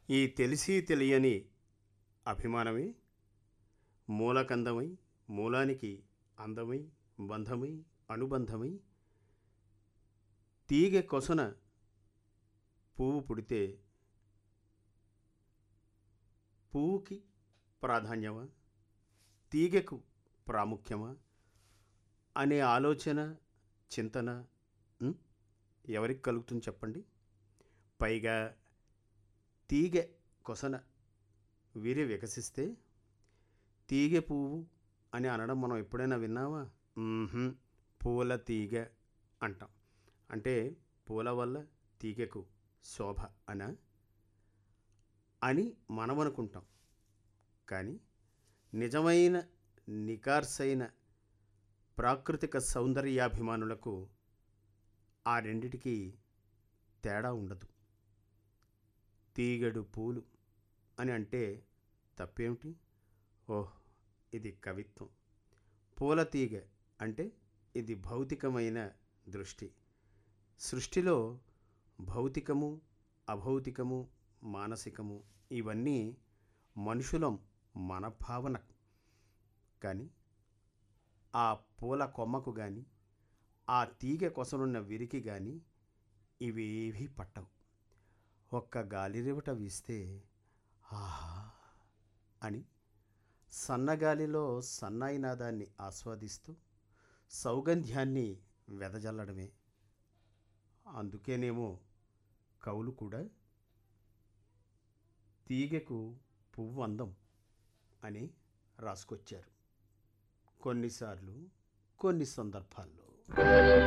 ఈ తెలిసి తెలియని అభిమానమే మూలకందమై మూలానికి అందమై బంధమై అనుబంధమై తీగె కొసన పువ్వు పుడితే పువ్వుకి ప్రాధాన్యమా తీగెకు ప్రాముఖ్యమా అనే ఆలోచన చింతన ఉం? ఎవరికి కలుగుతుంది చెప్పండి పైగా తీగె కొసన వీరి వికసిస్తే తీగె పువ్వు అని అనడం మనం ఎప్పుడైనా విన్నావా మ్మ్హ్మ్. పూల తీగ అంటాం అంటే పూల వల్ల తీగెకు శోభ అనా అని మనం అనుకుంటాం కానీ నిజమైన నికార్సైన ప్రాకృతిక సౌందర్యాభిమానులకు ఆ రెండిటికి తేడా ఉండదు తీగడు పూలు అని అంటే తప్పేమిటి ఓహ్ ఇది కవిత్వం పూల తీగ అంటే ఇది భౌతికమైన దృష్టి సృష్టిలో భౌతికము అభౌతికము మానసికము ఇవన్నీ మనుషులం మన భావన కానీ ఆ పూల కొమ్మకు కానీ ఆ తీగ కొసనున్న విరికి కానీ ఇవేవీ పట్టవు ఒక్క గాలిరివట వీస్తే ఆహా అని సన్నగాలిలో సన్నాయి నాదాన్ని ఆస్వాదిస్తూ సౌగంధ్యాన్ని వెదజల్లడమే అందుకేనేమో కవులు కూడా తీగెకు పువ్వు అందం అని రాసుకొచ్చారు కొన్నిసార్లు కొన్ని సందర్భాల్లో